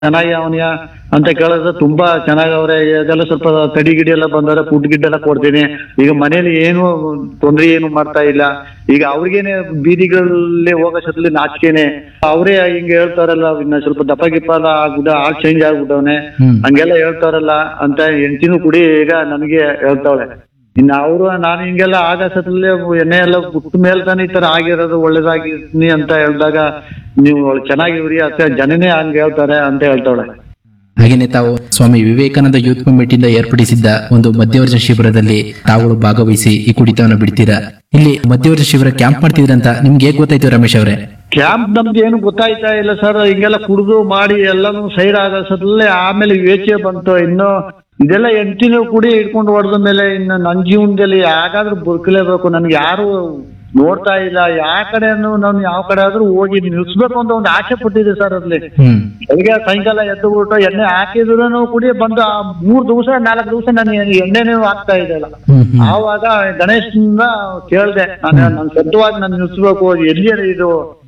ಚೆನ್ನಾಗಿ ಅವನಿಯ ಅಂತ ಕೇಳಿದ್ರೆ ತುಂಬಾ ಚೆನ್ನಾಗಿ ಅವ್ರೆ ಅದೆಲ್ಲ ಸ್ವಲ್ಪ ತಡಿ ಗಿಡಿ ಎಲ್ಲ ಬಂದರೆ ಫುಡ್ ಗಿಡ್ ಎಲ್ಲ ಕೊಡ್ತೀನಿ ಈಗ ಮನೇಲಿ ಏನು ತೊಂದ್ರೆ ಏನು ಮಾಡ್ತಾ ಇಲ್ಲ ಈಗ ಅವ್ರಿಗೇನೆ ಬೀದಿಗಳಲ್ಲಿ ಹೋಗೋ ಸತ್ಲಿ ನಾಚಿಕೆನೆ ಅವರೇ ಹಿಂಗೆ ಹೇಳ್ತಾರಲ್ಲ ಇನ್ನ ಸ್ವಲ್ಪ ದಪ್ಪ ಗಿಪ್ಪ ಎಲ್ಲ ಆಗ್ಬಿಟ್ಟ ಆಳ್ ಚೇಂಜ್ ಆಗ್ಬಿಟ್ಟವನೆ ಹ್ಮ್ ಹಂಗೆಲ್ಲ ಹೇಳ್ತಾರಲ್ಲ ಅಂತ ಹೆಂಡತಿನೂ ಕುಡಿ ಈಗ ನನಗೆ ಹೇಳ್ತಾವಳೆ ಇನ್ನು ಅವರು ನಾನು ಹಿಂಗೆಲ್ಲ ಆಗ ಸತ್ಲೇ ಎಣ್ಣೆ ಎಲ್ಲ ಬಿಟ್ಟ ಮೇಲೆ ತಾನೇ ಈ ತರ ಆಗಿರೋದು ಒಳ್ಳೇದಾಗಿರ್ತೀನಿ ಅಂತ ಹೇಳಿದಾಗ ನೀವು ಒಳ್ಳೆ ಚೆನ್ನಾಗಿವ್ರಿ ಅಂತ ಜನನೇ ಹಂಗೆ ಹೇಳ್ತಾರೆ ಅಂತ ಹೇಳ್ತಾವಳೆ ಹಾಗೇನೆ ತಾವು ಸ್ವಾಮಿ ವಿವೇಕಾನಂದ ಯೂತ್ ಕಮಿಟಿಯಿಂದ ಏರ್ಪಡಿಸಿದ್ದ ಒಂದು ಮಧ್ಯವರ್ಜ ಶಿಬಿರದಲ್ಲಿ ತಾವುಗಳು ಭಾಗವಹಿಸಿ ಈ ಕುಡಿತವನ್ನು ಬಿಡ್ತೀರಾ ಇಲ್ಲಿ ಮಧ್ಯವರ್ಜ ಶಿಬಿರ ಕ್ಯಾಂಪ್ ಮಾಡ್ತಿದ್ರಂತ ನಿಮ್ಗೆ ಹೇಗ್ ಗೊತ್ತಾಯ್ತು ರಮೇಶ್ ಅವರೇ ಕ್ಯಾಂಪ್ ನಮ್ಗೆ ಏನು ಗೊತ್ತಾಯ್ತಾ ಇಲ್ಲ ಸರ್ ಹಿಂಗೆಲ್ಲ ಕುಡಿದು ಮಾಡಿ ಎಲ್ಲಾನು ಸೈಡ್ ಆಗಸತ್ಲೇ ಆಮೇಲೆ ಯೋಚನೆ ಬಂತು ಇನ್ನು ಇದೆಲ್ಲ ಎಂಟಿನೂ ಕುಡಿ ಇಟ್ಕೊಂಡು ಹೊಡೆದ ಮೇಲೆ ಇನ್ನು ನನ್ನ ಜೀವನದಲ್ಲಿ ಯಾಕಾದ್ರೂ ಬದುಕಲೇಬೇಕು ನನ್ಗೆ ಯಾರು ನೋಡ್ತಾ ಇಲ್ಲ ಯಾವ ಕಡೆನೂ ನಾನು ಯಾವ ಕಡೆ ಆದ್ರೂ ಹೋಗಿ ನಿಲ್ಸ್ಬೇಕು ಅಂತ ಒಂದು ಆಸೆ ಪಟ್ಟಿದೆ ಸರ್ ಅಲ್ಲಿ ಹ್ಮ್ ಬೆಳಿಗ್ಗೆ ಸಾಯಂಕಾಲ ಎದ್ದು ಬಿಟ್ಟು ಎಣ್ಣೆ ಹಾಕಿದ್ರು ಕುಡಿ ಬಂದು ಆ ಮೂರ್ ದಿವಸ ನಾಲ್ಕು ದಿವಸ ನನಗೆ ಎಣ್ಣೆನೇ ಆಗ್ತಾ ಇದೆಯಲ್ಲ ಹ್ಮ್ ಹ್ಮ್ ಆವಾಗ ಗಣೇಶನಿಂದ ಕೇಳ್ದೆ ನಾನು ನಾನು ಸದ್ಯವಾಗಿ ನಾನು ನಿಲ್ಸ್ಬೇಕು ಎಲ್ಲಿ ಇದು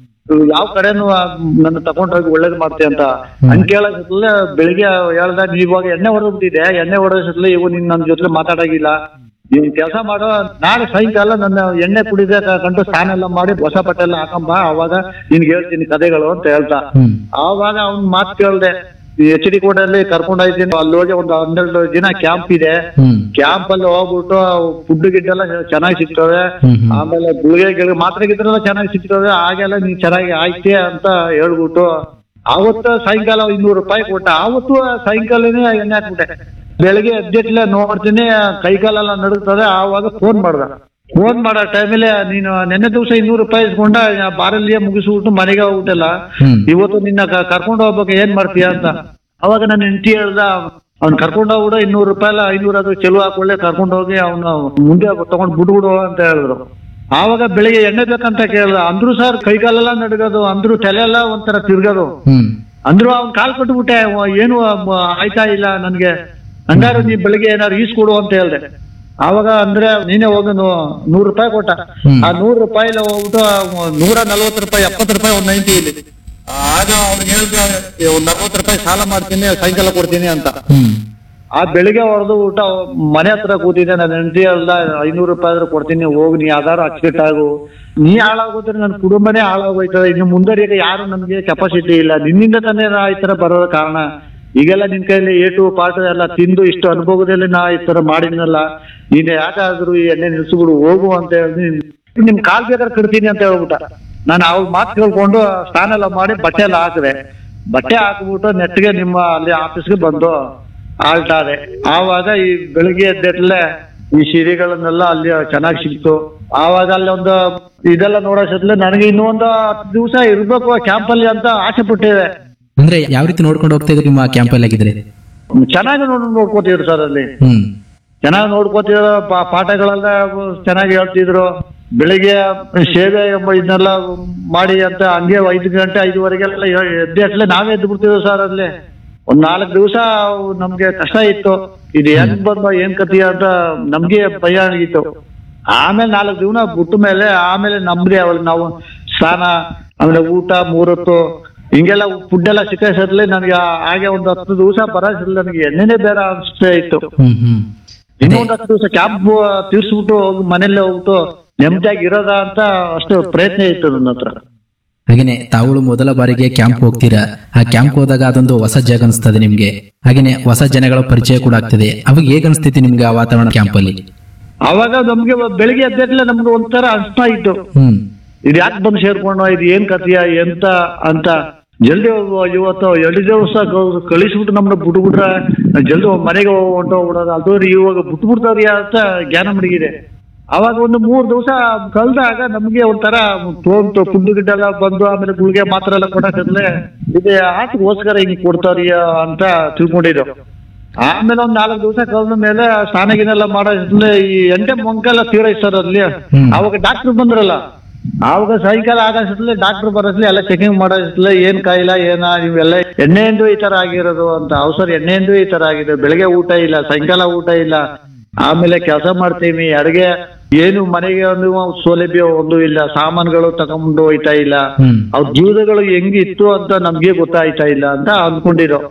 ಯಾವ ಕಡೆನು ನನ್ನ ತಗೊಂಡೋಗಿ ಒಳ್ಳೇದು ಮಾಡ್ತೆ ಅಂತ ಹಂಗ್ ಕೇಳೋದ್ರಲ್ಲೇ ಬೆಳಿಗ್ಗೆ ಹೇಳ್ದ ನೀವ್ ಇವಾಗ ಎಣ್ಣೆ ಹೊಡೆದ್ಬಿಟ್ಟಿದೆ ಎಣ್ಣೆ ಹೊಡೆಸತ್ಲೆ ಇವು ನೀನ್ ನನ್ನ ಜೊತೆ ಮಾತಾಡಂಗಿಲ್ಲ ನೀನ್ ಕೆಲಸ ಮಾಡೋ ನಾಳೆ ಸಾಯಂಕಾಲ ನನ್ನ ಎಣ್ಣೆ ಕುಡಿದೆ ಕಂಡು ಸ್ನಾನ ಎಲ್ಲ ಮಾಡಿ ಹೊಸ ಬಟ್ಟೆ ಎಲ್ಲ ಹಾಕೊಂಬ ಅವಾಗ ನಿನ್ಗೆ ಹೇಳ್ತೀನಿ ಕಥೆಗಳು ಅಂತ ಹೇಳ್ತಾ ಹ್ಮ್ ಆವಾಗ ಅವ್ನ್ ಮಾತು ಕೇಳ್ದೆ ಎಚ್ ಡಿ ಕೋಟಲ್ಲಿ ಕರ್ಕೊಂಡು ಹೋಗ್ತೀನಿ ಅಲ್ಲಿ ಹೋಗಿ ಒಂದು ಹನ್ನೆರಡು ದಿನ ಕ್ಯಾಂಪ್ ಇದೆ ಹ್ಮ್ ಕ್ಯಾಂಪ್ ಅಲ್ಲಿ ಹೋಗ್ಬಿಟ್ಟು ಫುಡ್ ಗಿಡ್ ಎಲ್ಲ ಚೆನ್ನಾಗಿ ಸಿಗ್ತವೆ ಹ್ಮ್ ಹ್ಮ್ ಆಮೇಲೆ ಗುಳಿಗೆ ಗಿಳಿಗೆ ಮಾತ್ರೆ ಗಿತ್ರೆಲ್ಲ ಚೆನ್ನಾಗಿ ಸಿಗ್ತವೆ ಹಾಗೆಲ್ಲ ನೀನ್ ಚೆನ್ನಾಗಿ ಆಯ್ತೆ ಅಂತ ಹೇಳ್ಬಿಟ್ಟು ಆವತ್ತು ಸಾಯಂಕಾಲ ಇನ್ನೂರು ರೂಪಾಯಿ ಕೊಟ್ಟ ಆವತ್ತು ಸಾಯಂಕಾಲನೇ ಎಣ್ಣೆ ಹಾಕ್ಬಿಟ್ಟೆ ಬೆಳಗ್ಗೆ ಎದ್ದೆಟ್ಲೆ ನೋಡ್ತೀನಿ ಕೈ ಕಾಲೆಲ್ಲ ನಡುಗ್ತದೆ ಆವಾಗ ಫೋನ್ ಮಾಡ್ದ ಫೋನ್ ಮಾಡೋ ಟೈಮಲ್ಲಿ ನೀನು ನೆನ್ನೆ ದಿವಸ ಇನ್ನೂರು ರೂಪಾಯಿ ಇಸ್ಕೊಂಡ ಬಾರಲ್ಲಿಯೇ ಮುಗಿಸ್ಬಿಟ್ಟು ಮನೆಗೆ ಹೋಗ್ಬಿಟ್ಟಲ್ಲ ಹ್ಮ್ ಇವತ್ತು ನಿನ್ನ ಕ- ಕರ್ಕೊಂಡು ಹೋಗ್ಬೇಕು ಏನ್ ಮಾಡ್ತೀಯ ಅಂತ ಅವಾಗ ನನ್ನ ಹೆಂಡತಿ ಹೇಳ್ದ ಅವ್ನ್ ಕರ್ಕೊಂಡು ಹೋಗ್ಬಿಡು ಇನ್ನೂರು ರೂಪಾಯಿ ಎಲ್ಲ ಐನೂರು ಅದು ಚೆಲುವು ಹಾಕೊಳ್ಳೆ ಕರ್ಕೊಂಡು ಹೋಗಿ ಅವನು ಮುಂದೆ ತಗೊಂಡ್ ಬಿಡ್ಬಿಡು ಅಂತ ಹೇಳಿದ್ರು ಆವಾಗ ಬೆಳಿಗ್ಗೆ ಎಣ್ಣೆ ಬೇಕಂತ ಕೇಳ್ದ ಅಂದ್ರು ಸರ್ ಕೈಕಾಲೆಲ್ಲ ನಡಗೋದು ಅಂದ್ರು ತಲೆ ಎಲ್ಲ ಒಂಥರ ತಿರ್ಗೋದು ಹ್ಮ್ ಅಂದ್ರು ಅವ್ನ್ ಕಾಲ್ ಕಟ್ಬಿಟ್ಟೆ ವ- ಏನು ಮ- ಆಯ್ತಾ ಇಲ್ಲ ನನ್ಗೆ ಹಂಗಾರು ನೀ ಬೆಳಿಗ್ಗೆ ಏನಾರು ಈಸ್ಕೊಡು ಅಂತ ಹೇಳ್ದೆ ಆವಾಗ ಅಂದ್ರೆ ನೀನೇ ಹೋಗಿ ನೂ- ನೂರು ರೂಪಾಯಿ ಕೊಟ್ಟ ಹ್ಮ್. ಆ ನೂರು ರೂಪಾಯಿ ಹೋಗ್ಬಿಟ್ಟು ನೂರ ನಲ್ವತ್ತು ರೂಪಾಯಿ ಎಪ್ಪತ್ತು ರೂಪಾಯಿ ಒಂದು ನೈಂಟಿ ಇಲ್ಲಿ ಆಗ ಅವ್ನಿಗೆ ಹೇಳ್ದೆ ಒಂದ್ ನಲ್ವತ್ತು ರೂಪಾಯಿ ಸಾಲ ಮಾಡ್ತೀನಿ ಸಾಯಂಕಾಲ ಕೊಡ್ತೀನಿ ಅಂತ ಹ್ಮ್ ಆ ಬೆಳಿಗ್ಗೆ ಹೊಡೆದು ಊಟ ಮನೆ ಹತ್ರ ಕೂತಿದ್ದೆ ನನ್ನ ಹೆಂಡತಿ ಅಲ್ದ ಐನೂರು ರೂಪಾಯಿ ಆದ್ರೂ ಕೊಡ್ತೀನಿ ಹೋಗಿ ನೀ ಯಾವ್ದಾರು ಅಚ್ಚುಕಟ್ಟಾಗು ನೀ ಹಾಳಾಗೋದ್ರೆ ನನ್ನ ಕುಟುಂಬನೇ ಹಾಳಾಗೋಯ್ತದೆ ಇನ್ನು ಮುಂದರಿಯಾಗ ಯಾರು ನಮ್ಗೆ ಕೆಪಾಸಿಟಿ ಇಲ್ಲ ನಿನ್ನಿಂದ ತಾನೇ ನಾ ಈ ತರ ಬರೋ ಕಾರಣ ಈಗೆಲ್ಲ ನಿನ್ ಕೈಲಿ ಏಟು ಪಾಟು ಎಲ್ಲ ತಿಂದು ಇಷ್ಟು ಅನುಭವದಲ್ಲಿ ನಾ ಈ ತರ ಮಾಡಿದ್ನಲ್ಲ ನೀನ್ ಯಾಕಾದ್ರೂ ಈ ಎಣ್ಣೆ ನಿಲ್ಸ್ಬಿಡು ಹೋಗು ಅಂತ ಹೇಳಿ ನಿಮ್ ಕಾಲ್ ಬೇಕಾದ್ರೆ ಕಡ್ತೀನಿ ಅಂತ ಹೇಳ್ಬಿಟ್ಟ ನಾನು ಅವ್ರ ಮಾತು ಕೇಳ್ಕೊಂಡು ಸ್ನಾನ ಎಲ್ಲ ಮಾಡಿ ಬಟ್ಟೆ ಎಲ್ಲ ಹಾಕಿದೆ ಬಟ್ಟೆ ಹಾಕ್ಬಿಟ್ಟು ನೆಟ್ಗೆ ನಿಮ್ಮ ಅಲ್ಲಿ ಆಫೀಸ್ಗೆ ಬಂದು ಆಳ್ತಾರೆ ಆವಾಗ ಈ ಬೆಳಿಗ್ಗೆ ಎದ್ದೆಟ್ಲೆ ಈ ಸೀರೆಗಳನ್ನೆಲ್ಲ ಅಲ್ಲಿ ಚೆನ್ನಾಗಿ ಸಿಕ್ತು ಆವಾಗ ಅಲ್ಲಿ ಒಂದು ಇದೆಲ್ಲ ನೋಡೋಷ್ಟತ್ಲೆ ನನಗೆ ಇನ್ನೂ ಒಂದು ಹತ್ತು ದಿವಸ ಇರ್ಬೇಕು ಕ್ಯಾಂಪ್ ಅಲ್ಲಿ ಅಂತ ಆಸೆ ಪಟ್ಟಿದೆ ಅಂದ್ರೆ ಯಾವ ರೀತಿ ನೋಡ್ಕೊಂಡು ಹೋಗ್ತಾ ಇದ್ರಿ ನಿಮ್ಮ ಕ್ಯಾಂಪ್ ಅಲ್ಲಿ ಆಗಿದ್ರೆ ಚೆನ್ನಾಗಿ ನೋಡ್ ನೋಡ್ಕೋತಿದ್ರು ಸರ್ ಅಲ್ಲಿ ಹ್ಮ್ ಚೆನ್ನಾಗಿ ನೋಡ್ಕೋತಿದ್ರು ಪಾ- ಪಾಠಗಳೆಲ್ಲ ಚೆನ್ನಾಗಿ ಹೇಳ್ತಿದ್ರು ಬೆಳಿಗ್ಗೆ ಸೇವೆ ಎಂಬ ಇದನ್ನೆಲ್ಲ ಮಾಡಿ ಅಂತ ಹಂಗೆ ಐದು ಗಂಟೆ ಐದುವರೆಗೆಲ್ಲ ಎದ್ದೆ ಅಟ್ಲೆ ನಾವೇ ಎದ್ದು ಬಿಡ್ತಿದ್ವು ಸರ್ ಅಲ್ಲಿ ಒಂದ್ ನಾಲ್ಕು ದಿವಸ ನಮ್ಗೆ ಕಷ್ಟ ಇತ್ತು ಇದು ಹೆಂಗ್ ಬಂದ ಏನ್ ಕತಿಯ ಅಂತ ನಮ್ಗೆ ಭಯ ಆಗಿತ್ತು ಆಮೇಲೆ ನಾಲ್ಕು ದಿವಸ ಬಿಟ್ಟ ಮೇಲೆ ಆಮೇಲೆ ನಮ್ದೇ ಅವಳು ನಾವು ಸ್ನಾನ ಆಮೇಲೆ ಊಟ ಮೂರೊತ್ತು ಹಿಂಗೆಲ್ಲ ಫುಡ್ ಎಲ್ಲ ಸಿಕ್ಕಿಸತ್ಲೆ ನನಗೆ ಹಾಗೆ ಒಂದು ಹತ್ತು ದಿವಸ ಬರೋದಿಲ್ಲ ನನಗೆ ಎಣ್ಣೆನೇ ಬೇರೆ ಅನಿಸ್ತಾ ಇತ್ತು ಹ್ಮ್ ಹ್ಮ್ ಇನ್ನೊಂದು ಹತ್ತು ದಿವಸ ಕ್ಯಾಬ್ ತಿರ್ಸ್ಬಿಟ್ಟು ಹೋಗಿ ಮನೇಲೆ ಹೋಗ್ಬಿಟ್ಟು ನೆಮ್ಮದಿಯಾಗಿ ಇರೋದ ಅಂತ ಅಷ್ಟು ಪ್ರಯತ್ನ ಇತ್ತು ನನ್ನ ಹತ್ರ ಹಾಗೇನೆ ತಾವುಗಳು ಮೊದಲ ಬಾರಿಗೆ ಕ್ಯಾಂಪ್ ಹೋಗ್ತೀರಾ ಆ ಕ್ಯಾಂಪ್ ಹೋದಾಗ ಅದೊಂದು ಹೊಸ ಜಾಗ ಅನಿಸ್ತದೆ ನಿಮ್ಗೆ ಹಾಗೇನೆ ಹೊಸ ಜನಗಳ ಪರಿಚಯ ಕೂಡ ಆಗ್ತದೆ ಅವಾಗ ಹೇಗ್ ಅನಿಸ್ತೈತಿ ನಿಮ್ಗೆ ಆ ವಾತಾವರಣ ಕ್ಯಾಂಪ್ ಅಲ್ಲಿ ಅವಾಗ ನಮ್ಗೆ ಬೆಳಿಗ್ಗೆ ಎದ್ದಟ್ಲೆ ನಮ್ಗೆ ಒಂಥರ ಅನಿಸ್ತಾ ಇತ್ತು ಹ್ಮ್ ಇದು ಯಾಕೆ ಬಂದು ಸೇರ್ಕೊಂಡು ಇದು ಏನ್ ಕತಿಯ ಎಂತ ಅಂತ ಜಲ್ದಿ ಹೋಗು- ಇವತ್ತು ಎರಡು ದಿವಸ ಕ- ಕಳಿಸ್ಬಿಟ್ಟು ನಮ್ಮನ್ನ ಬಿಟ್ಬಿಟ್ರೆ ಜಲ್ದಿ ಮನೆಗೆ ಹೊಂಟೋಗ್ಬಿಡೋದು ಅದು ಇವಾಗ ಬಿಟ್ಬಿಡ್ತಾವ್ರಿ ಅಂತ ಜ್ಞಾನ ಮಡಗಿದೆ ಅವಾಗ ಒಂದು ಮೂರ್ ದಿವಸ ಕಳ್ದಾಗ ನಮ್ಗೆ ಒಂಥರ ತೋಂತು ಫುಡ್ ಗಿಡ್ ಎಲ್ಲ ಬಂದು ಆಮೇಲೆ ಗುಳಿಗೆ ಮಾತ್ರ ಎಲ್ಲ ಕೊಡೋಕತ್ಲೆ ಇದು ಆಟಗೋಸ್ಕರ ಹಿಂಗ್ ಕೊಡ್ತಾವ್ರಿ ಅಂತ ತಿಳ್ಕೊಂಡಿದ್ದು ಆಮೇಲೆ ಒಂದ್ ನಾಲ್ಕು ದಿವಸ ಕಳೆದ ಮೇಲೆ ಸ್ನಾನಗಿನೆಲ್ಲ ಮಾಡೋದ್ಲೆ ಈ ಎಂಟೆ ಮೊಂಕೆಲ್ಲ ತೀರೈಸ್ತಾರ ಅಲ್ಲಿ ಹ್ಮ್. ಅವಾಗ ಡಾಕ್ಟರ್ ಬಂದ್ರಲ್ಲ ಆವಾಗ ಸಾಯಂಕಾಲ ಆಗಷ್ಟಲೆ ಡಾಕ್ಟರ್ ಬರೋದ್ಲೆ ಎಲ್ಲ ಚೆಕಿಂಗ್ ಮಾಡೋದ್ಲೆ ಏನ್ ಕಾಯಿಲ ಏನ ಇವೆಲ್ಲ ಎಣ್ಣೆಯಿಂದ ಈ ತರ ಆಗಿರೋದು ಅಂತ ಅವಸರ ಎಣ್ಣೆಯಿಂದ ಈ ತರ ಆಗಿದೆ ಬೆಳಗ್ಗೆ ಊಟ ಇಲ್ಲ ಸಾಯಂಕಾಲ ಊಟ ಇಲ್ಲ ಆಮೇಲೆ ಕೆಲಸ ಮಾಡ್ತೀವಿ ಅಡಿಗೆ ಏನು ಮನೆಗೆ ಒಂದು ಸೌಲಭ್ಯ ಒಂದು ಇಲ್ಲ ಸಾಮಾನುಗಳು ತಗೊಂಡು ಹೋಯ್ತಾ ಇಲ್ಲ ಹ್ಮ್ ಅವ್ರ ಜೀವನಗಳು ಹೆಂಗಿತ್ತು ಅಂತ ನಮ್ಗೆ ಗೊತ್ತಾಯ್ತಾ ಇಲ್ಲ ಅಂತ ಅನ್ಕೊಂಡಿರೋ